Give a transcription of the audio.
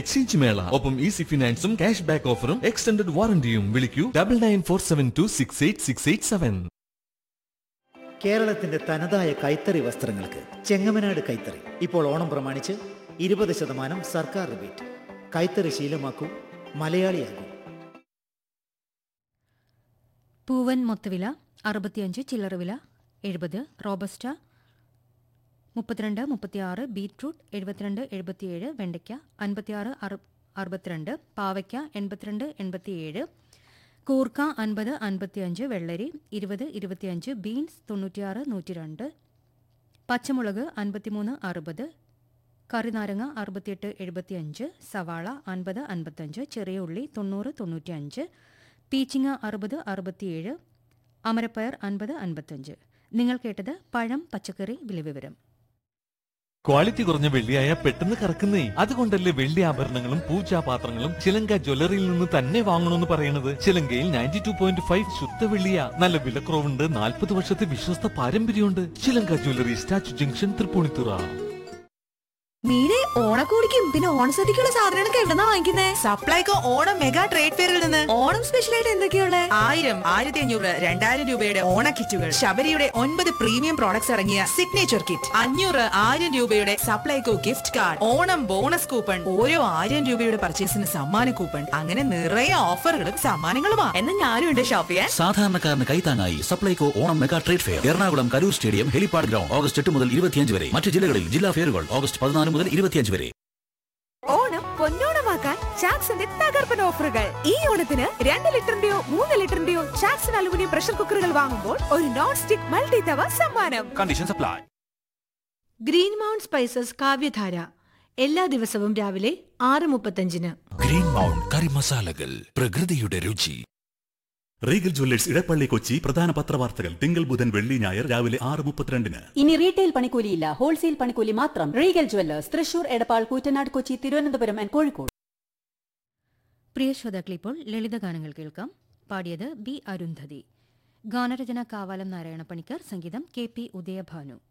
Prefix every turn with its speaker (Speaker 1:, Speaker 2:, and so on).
Speaker 1: exchange മേള ഒപ്പം easy ഫിനാൻസും ക്യാഷ് ബാക്ക് ഓഫറും എക്സ്റ്റൻഡഡ് വാറന്റിയും വിളിക്കൂ double nine four seven two six eight six eight seven
Speaker 2: കേരളത്തിന്റെ തനതായ കൈത്തറി വസ്ത്രങ്ങൾക്ക് ചെങ്ങമനാട് കൈത്തറി ഇപ്പോൾ ഓണം പ്രമാണിച്ച് ഇരുപത് ശതമാനം സർക്കാർ റിബേറ്റ് കൈത്തറി ശീലമാക്കൂ മലയാളിയാകൂ
Speaker 3: പൂവൻ മൊത്തവില അറുപത്തിയഞ്ച് ചില്ലറ വില എഴുപത് റോബസ്റ്റ മുപ്പത്തിരണ്ട് മുപ്പത്തിയാറ് ബീറ്റ്റൂട്ട് എഴുപത്തിരണ്ട് എഴുപത്തിയേഴ് വെണ്ടയ്ക്ക അൻപത്തിയാറ് അറു അറുപത്തിരണ്ട് പാവയ്ക്ക എൺപത്തിരണ്ട് എൺപത്തിയേഴ് കൂർക്ക അൻപത് അൻപത്തിയഞ്ച് വെള്ളരി ഇരുപത് ഇരുപത്തിയഞ്ച് ബീൻസ് തൊണ്ണൂറ്റിയാറ് നൂറ്റിരണ്ട് പച്ചമുളക് അൻപത്തിമൂന്ന് അറുപത് കറിനാരങ്ങ അറുപത്തിയെട്ട് എഴുപത്തിയഞ്ച് സവാള അൻപത് അൻപത്തഞ്ച് ചെറിയ ഉള്ളി തൊണ്ണൂറ് തൊണ്ണൂറ്റിയഞ്ച് പീച്ചിങ്ങ അറുപത് അറുപത്തിയേഴ് അമരപ്പയർ അൻപത് അൻപത്തഞ്ച് നിങ്ങൾ കേട്ടത് പഴം പച്ചക്കറി വിലവിവരം
Speaker 1: ക്വാളിറ്റി കുറഞ്ഞ വെള്ളിയായ പെട്ടെന്ന് കറക്കുന്നേ അതുകൊണ്ടല്ലേ വെള്ളി ആഭരണങ്ങളും പൂജാപാത്രങ്ങളും ചിലങ്ക ജ്വല്ലറിയിൽ നിന്ന് തന്നെ വാങ്ങണമെന്ന് പറയുന്നത് ചിലങ്കയിൽ നയൻറ്റി ടു പോയിന്റ് ഫൈവ് ശുദ്ധ വെള്ളിയ നല്ല വിലക്കുറവുണ്ട് നാൽപ്പത് വർഷത്തെ വിശ്വസ്ത പാരമ്പര്യമുണ്ട് ചിലങ്ക ജ്വല്ലറി സ്റ്റാച്ചു ജംഗ്ഷൻ തൃപ്പൂണിത്തുറ
Speaker 4: മീനെ ഓണക്കോടിക്കും പിന്നെ ഓണസദ്യക്കുള്ള സാധനങ്ങളൊക്കെ എവിടെന്നാ വാങ്ങിക്കുന്നേ
Speaker 5: സപ്ലൈകോ ഓണം മെഗാ ട്രേഡ് ഫെയറിൽ നിന്ന്
Speaker 4: ഓണം സ്പെഷ്യൽ ആയിട്ട് എന്തൊക്കെയുള്ള
Speaker 5: ആയിരം ആയിരത്തി അഞ്ഞൂറ് രണ്ടായിരം രൂപയുടെ ഓണ കിറ്റുകൾ ശബരിയുടെ ഒൻപത് പ്രീമിയം പ്രോഡക്ട്സ് ഇറങ്ങിയ സിഗ്നേച്ചർ കിറ്റ് അഞ്ഞൂറ് ആയിരം രൂപയുടെ Supplyco gift card Onam bonus coupon ഓരോ ആയിരം രൂപയുടെ പർച്ചേസിന് സമ്മാന കൂപ്പൺ അങ്ങനെ നിറയെ ഓഫറുകളും സമ്മാനങ്ങളുമാണ്
Speaker 4: എന്നാ ഞാനും ഉണ്ട് ഷോപ്പ് ചെയ്യാൻ
Speaker 6: സാധാരണക്കാരന് കൈത്താങ്ങായി Supplyco Onam mega trade fair Ernakulam Karur stadium helipad ground August എട്ട് മുതൽ ഇരുപത്തിയഞ്ച് വരെ മറ്റു ജില്ലകളിൽ ജില്ലാ ഫെയറുകൾ ഓഗസ്റ്റ് പതിനാല് മുതൽ ഇരുപത്തിയഞ്ച് വരെ
Speaker 4: ഓണം പൊന്നോണമാക്കാൻ ചാക്സിന്റെ തകർപ്പൻ ഓഫറുകൾ ഈ ഓണത്തിന് രണ്ട് ലിറ്ററിന്റെയോ മൂന്ന് ലിറ്ററിന്റെയോ ചാക്സൺ അലുമിനിയം പ്രഷർ കുക്കറുകൾ വാങ്ങുമ്പോൾ ഒരു നോൺ സ്റ്റിക് മൾട്ടി തവ സമ്മാനം
Speaker 6: condition supply
Speaker 7: green mount spices Kavyadhara എല്ലാ ദിവസവും രാവിലെ ആറ് മുപ്പത്തഞ്ചിന്
Speaker 6: ഗ്രീൻ മൗണ്ട് കറി മസാലകൾ പ്രകൃതിയുടെ രുചി
Speaker 8: റീഗൽ ജ്വല്ലേഴ്സ് ഇടപ്പള്ളി കൊച്ചി പ്രധാന പത്രവാർത്തകൾ തിങ്കൾ ബുധൻ വെള്ളി ഞായർ രാവിലെ ആറ് മുപ്പത്തിരണ്ടിന്
Speaker 9: ഇനി റീറ്റെയിൽ പണിക്കൂലിയില്ല ഹോൾസെയിൽ പണിക്കൂലി മാത്രം Regal Jewellers Thrissur Edappal Koottanad Kochi Thiruvananthapuram and Kozhikode
Speaker 3: പ്രിയ ശ്രോതാക്കൾ ഇപ്പോൾ ലളിതഗാനങ്ങൾ കേൾക്കാം പാടിയത് ബി അരുന്ധതി ഗാനരചന കാവാലം നാരായണ പണിക്കർ സംഗീതം കെ പി ഉദയഭാനു